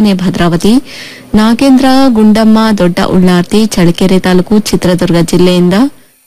ಮನೆ ಭದ್ರಾವತಿ ನಾಗೇಂದ್ರ ಗುಂಡಮ್ಮ ದೊಡ್ಡ ಉಳ್ಳಾರ್ತಿ ಚಳ್ಳಕೆರೆ ತಾಲೂಕು ಚಿತ್ರದುರ್ಗ ಜಿಲ್ಲೆಯಿಂದ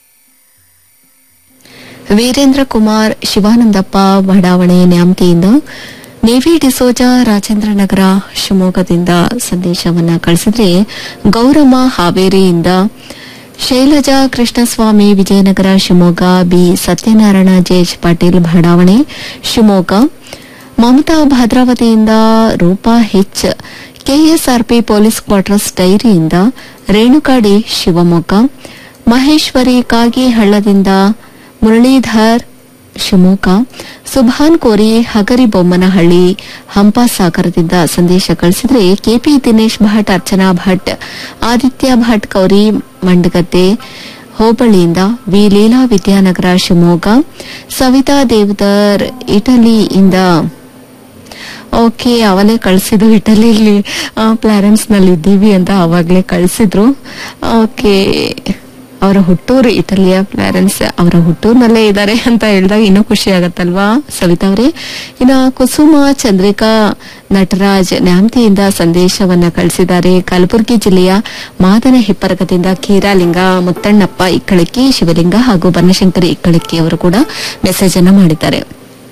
ವೀರೇಂದ್ರ ಕುಮಾರ್ ಶಿವಾನಂದಪ್ಪ ಬಡಾವಣೆ ನ್ಯಾಮತಿಯಿಂದ ನೇವಿ ಡಿಸೋಜ ರಾಜೇಂದ್ರ ನಗರ ಶಿವಮೊಗ್ಗದಿಂದ ಸಂದೇಶವನ್ನ ಕಳಿಸಿದ್ರೆ ಗೌರಮ್ಮ ಹಾವೇರಿಯಿಂದ ಶೈಲಜಾ ಕೃಷ್ಣಸ್ವಾಮಿ ವಿಜಯನಗರ ಶಿವಮೊಗ್ಗ ಬಿ ಸತ್ಯನಾರಾಯಣ ಜೆಎಚ್ ಪಾಟೀಲ್ ಬಡಾವಣೆ ಶಿವಮೊಗ್ಗ ಮಮತಾ ಭದ್ರಾವತಿಯಿಂದ Roopa H KSRP police quarters ಡೈರಿಯಿಂದ ರೇಣುಕಾಡಿ ಶಿವಮೊಗ್ಗ ಮಹೇಶ್ವರಿ ಕಾಗಿ ಹಳ್ಳದಿಂದ ಮುರಳೀಧರ್ ಶಿವಮೊಗ್ಗ ಸುಭಾನ್ ಕೋರಿ ಹಗರಿಬೊಮ್ಮನಹಳ್ಳಿ ಹಂಪಾಸಾಗರದಿಂದ ಸಂದೇಶ ಕಳಿಸಿದ್ರೆ ಕೆಪಿ ದಿನೇಶ್ ಭಟ್ ಅರ್ಚನಾ ಭಟ್ ಆದಿತ್ಯ ಭಟ್ ಗೌರಿ ಮಂಡಗದ್ದೆ ಹೋಬಳಿಯಿಂದ ವಿ ಲೀಲಾ ವಿದ್ಯಾನಗರ ಶಿವಮೊಗ್ಗ ಸವಿತಾ ದೇವದರ್ ಇಟಲಿಯಿಂದ ಓಕೆ ಅವಲೇ ಕಳಿಸಿದ್ರು ಇಟಲಿಲಿ ಪ್ಲಾರೆನ್ಸ್ ನಲ್ಲಿ ಇದ್ದೀವಿ ಅಂತ ಅವಾಗ್ಲೇ ಕಳಿಸಿದ್ರು ಓಕೆ ಅವರ ಹುಟ್ಟೂರು ಇಟಲಿಯ ಫ್ಲಾರೆನ್ಸ್ ಅವರ ಹುಟ್ಟೂರಿನಲ್ಲೇ ಇದ್ದಾರೆ ಅಂತ ಹೇಳಿದಾಗ ಇನ್ನೂ ಖುಷಿ ಆಗತ್ತಲ್ವಾ ಸವಿತಾ ಅವರೇ ಇನ್ನ ಕುಸುಮ ಚಂದ್ರಿಕಾ ನಟರಾಜ್ ನ್ಯಾಮತಿಯಿಂದ ಸಂದೇಶವನ್ನ ಕಳಿಸಿದ್ದಾರೆ ಕಲಬುರಗಿ ಜಿಲ್ಲೆಯ ಮಾದನ ಹಿಪ್ಪರಕದಿಂದ ಕೀರಾಲಿಂಗ ಮುತ್ತಣ್ಣಪ್ಪ ಇಕ್ಕಳಕ್ಕಿ ಶಿವಲಿಂಗ ಹಾಗೂ ಬನ್ನಶಂಕರಿ ಇಕ್ಕಳಕ್ಕಿ ಅವರು ಕೂಡ ಮೆಸೇಜ್ ಅನ್ನ ಮಾಡಿದ್ದಾರೆ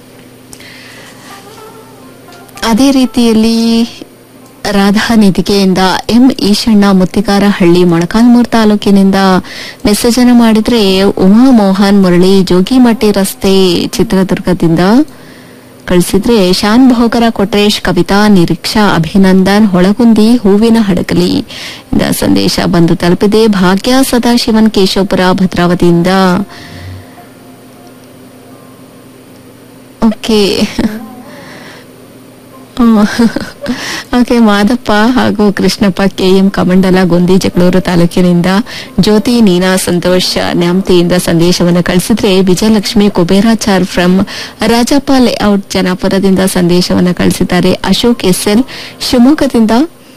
ಅದೇ ರೀತಿಯಲ್ಲಿ ರಾಧಾನಿಧಿಕೆಯಿಂದ ಎಂ ಈಶಣ್ಣ ಮುತ್ತಿಗಾರಹಳ್ಳಿ ಮೊಳಕಾಲ್ಮೂರು ತಾಲೂಕಿನಿಂದ ಮೆಸೇಜ್ ಅನ್ನು ಮಾಡಿದ್ರೆ ಉಮಾ ಮೋಹನ್ ಮುರಳಿ ಜೋಗಿಮಟ್ಟಿ ರಸ್ತೆ ಚಿತ್ರದುರ್ಗದಿಂದ ಕಳಿಸಿದ್ರೆ ಶಾನ್ ಭೋಗರ ಕೊಟ್ರೇಶ್ ಕವಿತಾ ನಿರೀಕ್ಷಾ ಅಭಿನಂದನ್ ಹೊಳಗುಂದಿ ಹೂವಿನ ಹಡಗಲಿ ಇಂದ ಸಂದೇಶ ಬಂದು ತಲುಪಿದೆ ಭಾಗ್ಯ ಸದಾಶಿವನ್ ಕೇಶವಪುರ ಭದ್ರಾವತಿಯಿಂದ ಓಕೆ ಓಕೆ ಮಾದಪ್ಪ ಹಾಗೂ ಕೃಷ್ಣಪ್ಪ ಕೆಎಂ ಕಮಂಡಲ ಗೊಂದಿ ಜಗಳೂರು ತಾಲೂಕಿನಿಂದ ಜ್ಯೋತಿ ನೀನಾ ಸಂತೋಷ್ ನ್ಯಾಮತಿಯಿಂದ ಸಂದೇಶವನ್ನು ಕಳಿಸಿದ್ರೆ ವಿಜಯಲಕ್ಷ್ಮಿ ಕುಬೇರಾಚಾರ್ ಫ್ರಮ್ ರಾಜಪ್ಪ ಲೇಔಟ್ ಜನಾಪುರದಿಂದ ಸಂದೇಶವನ್ನು ಕಳಿಸಿದ್ದಾರೆ ಅಶೋಕ್ ಎಸ್ಎಲ್ ಶಿವಮೊಗ್ಗದಿಂದ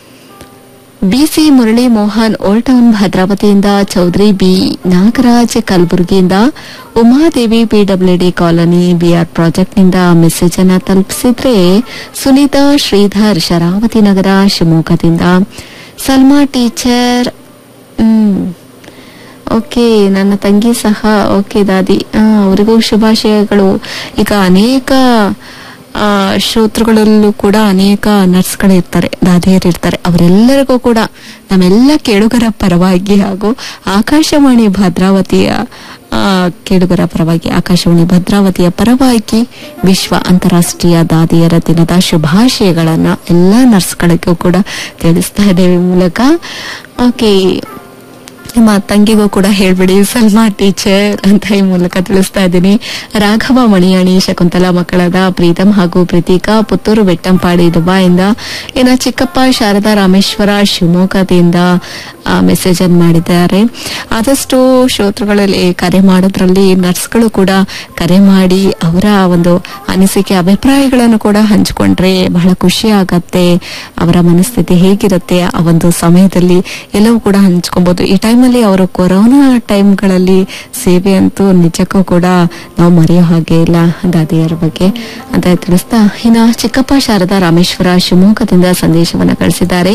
BC Murali Mohan old town ಭದ್ರಾವತಿಯಿಂದ ಚೌಧರಿ ಬಿ ನಾಗರಾಜ್ ಕಲಬುರಗಿಯಿಂದ ಉಮಾದೇವಿ ಪಿಡಬ್ಲ್ಯೂಡಿ ಕಾಲೋನಿ ಬಿಆರ್ ಪ್ರಾಜೆಕ್ಟ್ನಿಂದ ಮೆಸೇಜ್ ಅನ್ನ ತಲುಪಿಸಿದ್ರೆ ಸುನೀತಾ ಶ್ರೀಧರ್ ಶರಾವತಿ ನಗರ ಶಿವಮೊಗ್ಗದಿಂದ ಸಲ್ಮಾ ಟೀಚರ್ ಹ್ಮ್ ಓಕೆ ನನ್ನ ತಂಗಿ ಸಹ ಓಕೆ ದಾದಿ ಆ, ಅವರಿಗೂ ಶುಭಾಶಯಗಳು ಈಗ ಅನೇಕ ಆ, ಶ್ರೋತೃಗಳಲ್ಲೂ ಕೂಡ ಅನೇಕ ನರ್ಸ್ಗಳು ಇರ್ತಾರೆ ದಾದಿಯರು ಇರ್ತಾರೆ ಅವರೆಲ್ಲರಿಗೂ ಕೂಡ ನಮ್ಮೆಲ್ಲ ಕೇಳುಗರ ಪರವಾಗಿ ಹಾಗೂ ಆಕಾಶವಾಣಿ ಭದ್ರಾವತಿಯ ಆ, ಕೇಳುಗರ ಪರವಾಗಿ ಆಕಾಶವಾಣಿ ಭದ್ರಾವತಿಯ ಪರವಾಗಿ ವಿಶ್ವ ಅಂತಾರಾಷ್ಟ್ರೀಯ ದಾದಿಯರ ದಿನದ ಶುಭಾಶಯಗಳನ್ನ ಎಲ್ಲ ನರ್ಸ್ಗಳಿಗೂ ಕೂಡ ತಿಳಿಸ್ತಾ ಇದ್ದೇವೆ ಈ ಮೂಲಕ ಓಕೆ ನಿಮ್ಮ ತಂಗಿಗೂ ಕೂಡ ಹೇಳ್ಬಿಡಿ ಸಲ್ಮಾ ಟೀಚರ್ ಅಂತ ಈ ಮೂಲಕ ತಿಳಿಸ್ತಾ ಇದ್ದೀನಿ ರಾಘವ ಮಣಿಯಾಣಿ ಶಕುಂತಲಾ ಮಕ್ಕಳದ ಪ್ರೀತಮ್ ಹಾಗೂ ಪ್ರೀತಿಕಾ ಪುತ್ತೂರು ಬೆಟ್ಟಂಪಾಡಿ ದುಬಾಯಿಂದ ಇನ್ನು ಚಿಕ್ಕಪ್ಪ ಶಾರದಾ ರಾಮೇಶ್ವರ ಶಿವಮೊಗ್ಗದಿಂದ ಮೆಸೇಜ್ ಅನ್ನು ಮಾಡಿದ್ದಾರೆ ಆದಷ್ಟು ಶ್ರೋತೃಗಳಲ್ಲಿ ಕರೆ ಮಾಡೋದ್ರಲ್ಲಿ ನರ್ಸ್ಗಳು ಕೂಡ ಕರೆ ಮಾಡಿ ಅವರ ಒಂದು ಅನಿಸಿಕೆ ಅಭಿಪ್ರಾಯಗಳನ್ನು ಕೂಡ ಹಂಚಿಕೊಂಡ್ರೆ ಬಹಳ ಖುಷಿ ಆಗತ್ತೆ ಅವರ ಮನಸ್ಥಿತಿ ಹೇಗಿರುತ್ತೆ ಆ ಒಂದು ಸಮಯದಲ್ಲಿ ಎಲ್ಲವೂ ಕೂಡ ಹಂಚ್ಕೊಬಹುದು ಈ ಟೈಮಲ್ಲಿ ಅವರು ಕೊರೋನಾ ಟೈಮ್ಗಳಲ್ಲಿ ಸೇವೆ ಅಂತೂ ನಿಜಕ್ಕೂ ಕೂಡ ನಾವು ಮರೆಯೋ ಹಾಗೆ ಇಲ್ಲ ದಾದಿಯರ ಬಗ್ಗೆ ಅಂತ ತಿಳಿಸ್ತಾ ಇನ್ನ ಚಿಕ್ಕಪ್ಪ ಶಾರದಾ ರಾಮೇಶ್ವರ ಶಿವಮೊಗ್ಗದಿಂದ ಸಂದೇಶವನ್ನ ಕಳಿಸಿದ್ದಾರೆ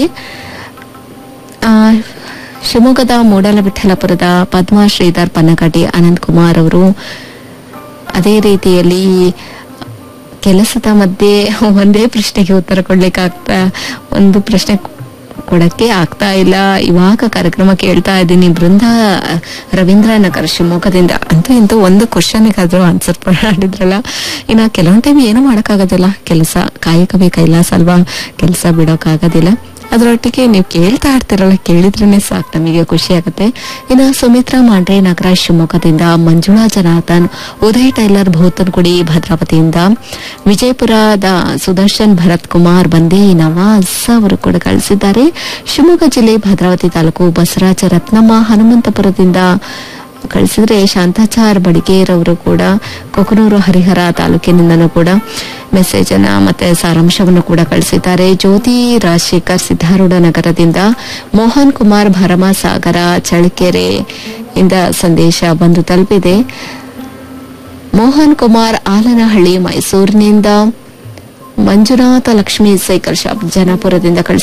ಆ, ಶಿವಮೊಗ್ಗದ ಮೂಡಲವಿಠಲಪುರದ ಪದ್ಮಾ ಶ್ರೀಧರ್ ಪನ್ನಕಟ್ಟಿ ಅನಂತ್ ಕುಮಾರ್ ಅವರು ಅದೇ ರೀತಿಯಲ್ಲಿ ಕೆಲಸದ ಮಧ್ಯೆ ಒಂದೇ ಪ್ರಶ್ನೆಗೆ ಉತ್ತರ ಕೊಡ್ಲಿಕ್ಕೆ ಆಗ್ತಾ ಒಂದು ಪ್ರಶ್ನೆ ಕೊಡಕ್ಕೆ ಆಗ್ತಾ ಇಲ್ಲ ಇವಾಗ ಕಾರ್ಯಕ್ರಮ ಕೇಳ್ತಾ ಇದ್ದೀನಿ ಬೃಂದ ರವೀಂದ್ರನಗರ್ ಶಿವಮೊಗ್ಗದಿಂದ ಅಂತೂ ಇಂತೂ ಒಂದು ಕ್ವಶನ್ಗಾದ್ರೂ ಆನ್ಸರ್ ಮಾಡಿದ್ರಲ್ಲ ಇನ್ನ ಕೆಲವೊಂದು ಟೈಮ್ ಏನು ಮಾಡೋಕ್ಕಾಗೋದಿಲ್ಲ ಕೆಲಸ ಕಾಯಕವೇ ಕೈಲಾಸ ಅಲ್ವಾ ಕೆಲಸ ಬಿಡೋಕ್ಕಾಗೋದಿಲ್ಲ ಅದರೊಟ್ಟಿಗೆ ನೀವು ಕೇಳ್ತಾ ಇರ್ತೀರಲ್ಲ ಕೇಳಿದ್ರೇನೆ ಸಾಕು ನಮಗೆ ಖುಷಿ ಆಗುತ್ತೆ ಇನ್ನು ಸುಮಿತ್ರಾ ಮಾಂಡ್ರೆ ನಗರ ಶಿವಮೊಗ್ಗದಿಂದ ಮಂಜುಳಾ ಜನಾರ್ದನ್ ಉದಯ್ ಟೈಲರ್ ಭೂತನ್ಗುಡಿ ಭದ್ರಾವತಿಯಿಂದ ವಿಜಯಪುರದ ಸುದರ್ಶನ್ ಭರತ್ ಕುಮಾರ್ ಬಂದೇ ನವಾಜ್ ಅವರು ಕೂಡ ಕಳಿಸಿದ್ದಾರೆ ಶಿವಮೊಗ್ಗ ಜಿಲ್ಲೆ ಭದ್ರಾವತಿ ತಾಲೂಕು ಬಸವರಾಜ ರತ್ನಮ್ಮ ಹನುಮಂತಪುರದಿಂದ ಕಳಿಸಿದ್ರೆ ಶಾಂತಾಚಾರ್ ಬಡಿಗೇರ್ ಅವರು ಕೂಡ ಕೊಕನೂರು ಹರಿಹರ ತಾಲೂಕಿನಿಂದನೂ ಕೂಡ ಮೆಸೇಜ್ ಅನ್ನ ಮತ್ತೆ ಸಾರಾಂಶವನ್ನು ಕೂಡ ಕಳಿಸಿದ್ದಾರೆ ಜ್ಯೋತಿ ರಾಜಶೇಖರ್ ಸಿದ್ದಾರೂಢ ನಗರದಿಂದ ಮೋಹನ್ ಕುಮಾರ್ ಭರಮಸಾಗರ ಚಳ್ಳಕೆರೆ ಇಂದ ಸಂದೇಶ ಬಂದು ತಲುಪಿದೆ ಮೋಹನ್ ಕುಮಾರ್ ಆಲನಹಳ್ಳಿ ಮೈಸೂರಿನಿಂದ ಮಂಜುನಾಥ ಲಕ್ಷ್ಮಿ ಸೈಕಲ್ ಶಾಪ್ ಜನಾಪುರದಿಂದ ಕಳಿಸಿದ್ದಾರೆ